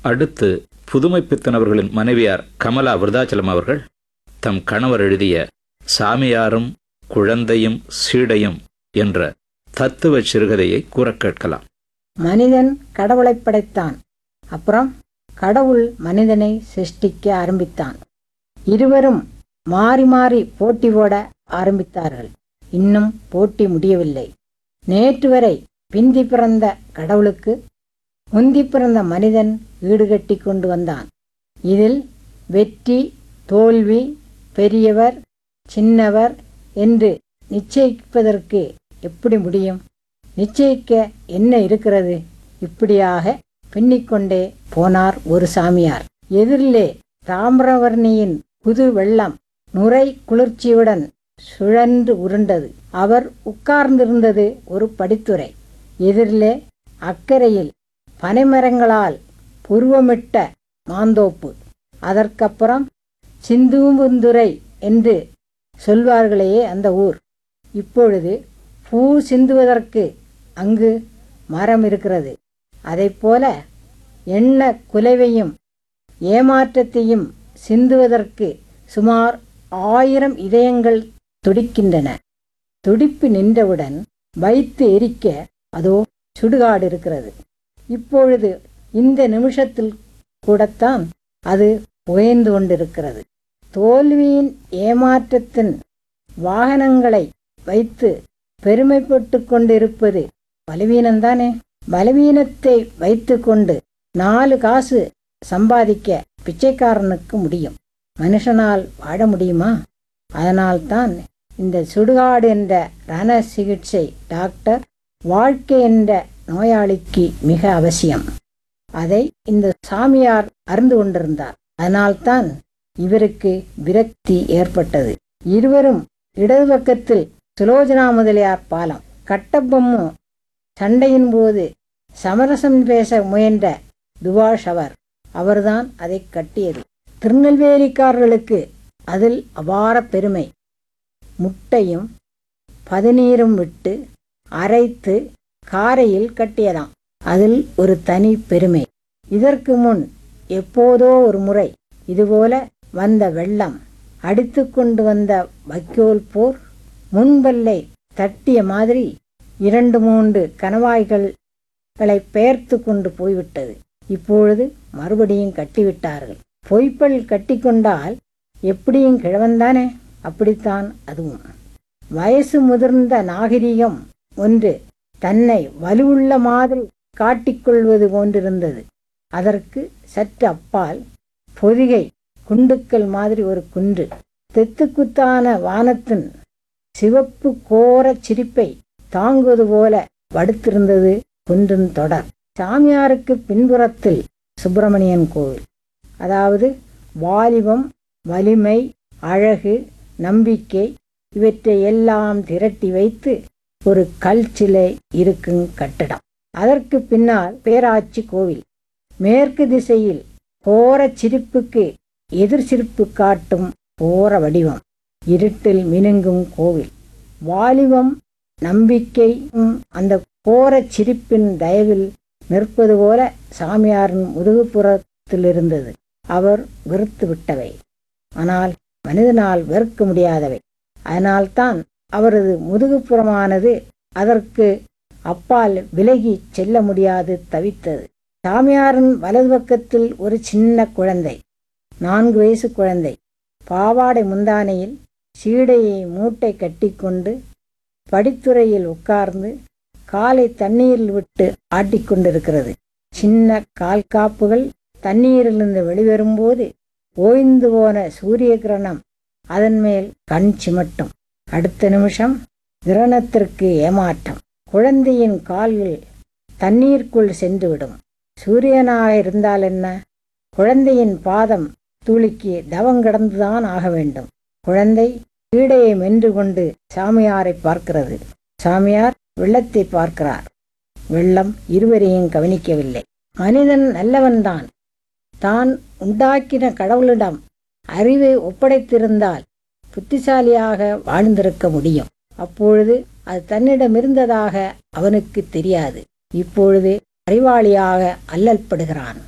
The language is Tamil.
அடுத்து புதுமைப்பித்தன் அவர்களின் மனைவியார் கமலா விருதாச்சலம் அவர்கள் தம் கணவர் எழுதிய சாமியாரும் குழந்தையும் சீடையும் என்ற தத்துவ சிறுகதையை கூறக் கேட்கலாம் மனிதன் கடவுளைப் படைத்தான் அப்புறம் கடவுள் மனிதனை சிருஷ்டிக்க ஆரம்பித்தான் இருவரும் மாறி மாறி போட்டி போட ஆரம்பித்தார்கள் இன்னும் போட்டி முடியவில்லை நேற்று வரை பிந்தி பிறந்த கடவுளுக்கு முந்தி பிறந்த மனிதன் ஈடுகட்டி கொண்டு வந்தான் இதில் வெற்றி தோல்வி பெரியவர் சின்னவர் என்று நிச்சயிப்பதற்கு எப்படி முடியும் நிச்சயிக்க என்ன இருக்கிறது இப்படியாக பின்னிக்கொண்டே போனார் ஒரு சாமியார் எதிரிலே தாமிரவர்ணியின் புது வெள்ளம் நுரை குளிர்ச்சியுடன் சுழன்று உருண்டது அவர் உட்கார்ந்திருந்தது ஒரு படித்துறை எதிரிலே அக்கரையில் பனைமரங்களால் புருவமிட்ட மாந்தோப்பு அதற்கப்புறம் சிந்தும்புந்துரை என்று சொல்வார்களே அந்த ஊர் இப்பொழுது பூ சிந்துவதற்கு அங்கு மரம் இருக்கிறது அதைப்போல எண்ண குலைவையும் ஏமாற்றத்தையும் சிந்துவதற்கு சுமார் ஆயிரம் இதயங்கள் துடிக்கின்றன துடிப்பு நின்றவுடன் வைத்து எரிக்க அதோ சுடுகாடு இருக்கிறது இப்பொழுது இந்த நிமிஷத்தில் கூடத்தான் அது புகைந்து கொண்டிருக்கிறது தோல்வியின் ஏமாற்றத்தின் வாகனங்களை வைத்து பெருமைப்பட்டு கொண்டிருப்பது பலவீனம்தானே பலவீனத்தை வைத்துக்கொண்டு நாலு காசு சம்பாதிக்க பிச்சைக்காரனுக்கு முடியும் மனுஷனால் வாழ முடியுமா அதனால்தான் இந்த சுடுகாடு என்ற ரண சிகிச்சை டாக்டர் வாழ்க்கை என்ற நோயாளிக்கு மிக அவசியம் அதை இந்த சாமியார் அறிந்து கொண்டிருந்தார் அதனால்தான் இவருக்கு விரக்தி ஏற்பட்டது இருவரும் இடது பக்கத்தில் சுலோஜனா முதலியார் பாலம் கட்டபொம்மு சண்டையின் போது சமரசம் பேச முயன்ற துபாஷ் அவர் அவர்தான் அதை கட்டியது திருநெல்வேலிக்காரர்களுக்கு அதில் அபார பெருமை முட்டையும் பதநீரும் விட்டு அரைத்து காரையில் கட்டியதாம் அதில் ஒரு தனி பெருமை இதற்கு முன் எப்போதோ ஒரு முறை இதுபோல வந்த வெள்ளம் அடித்து கொண்டு வந்த வைக்கோல் போர் முன்பல்லை தட்டிய மாதிரி இரண்டு மூன்று கணவாய்களை பெயர்த்து கொண்டு போய்விட்டது இப்பொழுது மறுபடியும் கட்டிவிட்டார்கள் பொய்ப்பல் கட்டிக்கொண்டால் எப்படியும் கிழவன்தானே அப்படித்தான் அதுவும் வயசு முதிர்ந்த நாகரிகம் ஒன்று தன்னை வலுவுள்ள மாதிரி காட்டிக்கொள்வது போன்றிருந்தது அதற்கு சற்று அப்பால் பொதிகை குண்டுக்கள் மாதிரி ஒரு குன்று தெத்துக்குத்தான வானத்தின் சிவப்பு கோரச் சிரிப்பை தாங்குவது போல படுத்திருந்தது குன்றின் தொடர் சாமியாருக்கு பின்புறத்தில் சுப்பிரமணியன் கோவில் அதாவது வாலிபம் வலிமை அழகு நம்பிக்கை இவற்றை எல்லாம் திரட்டி வைத்து ஒரு கல் சிலை இருக்கும் கட்டடம் அதற்கு பின்னால் பேராட்சி கோவில் மேற்கு திசையில் போர சிரிப்புக்கு எதிர் சிரிப்பு காட்டும் போர வடிவம் இருட்டில் மினுங்கும் கோவில் வாலிபம் நம்பிக்கையும் அந்த கோரச் சிரிப்பின் தயவில் நிற்பது போல சாமியாரின் முதுகுப்புறத்தில் இருந்தது அவர் வெறுத்து விட்டவை ஆனால் மனிதனால் வெறுக்க முடியாதவை அதனால்தான் அவரது முதுகுப்புறமானது அதற்கு அப்பால் விலகி செல்ல முடியாது தவித்தது சாமியாரின் வலது பக்கத்தில் ஒரு சின்ன குழந்தை நான்கு வயசு குழந்தை பாவாடை முந்தானையில் சீடையை மூட்டை கட்டிக்கொண்டு படித்துறையில் உட்கார்ந்து காலை தண்ணீரில் விட்டு ஆட்டிக்கொண்டிருக்கிறது சின்ன கால் காப்புகள் தண்ணீரிலிருந்து வெளிவரும்போது ஓய்ந்து போன சூரிய கிரணம் அதன் மேல் கண் சிமட்டும் அடுத்த நிமிஷம் கிரணத்திற்கு ஏமாற்றம் குழந்தையின் கால்கள் தண்ணீருக்குள் சென்றுவிடும் சூரியனாக இருந்தால் என்ன குழந்தையின் பாதம் தூளிக்கு தவம் கிடந்துதான் ஆக வேண்டும் குழந்தை கீடையை மென்று கொண்டு சாமியாரை பார்க்கிறது சாமியார் வெள்ளத்தை பார்க்கிறார் வெள்ளம் இருவரையும் கவனிக்கவில்லை மனிதன் நல்லவன்தான் தான் உண்டாக்கின கடவுளிடம் அறிவை ஒப்படைத்திருந்தால் புத்திசாலியாக வாழ்ந்திருக்க முடியும் அப்பொழுது அது தன்னிடம் இருந்ததாக அவனுக்கு தெரியாது இப்பொழுது அறிவாளியாக அல்லல்படுகிறான்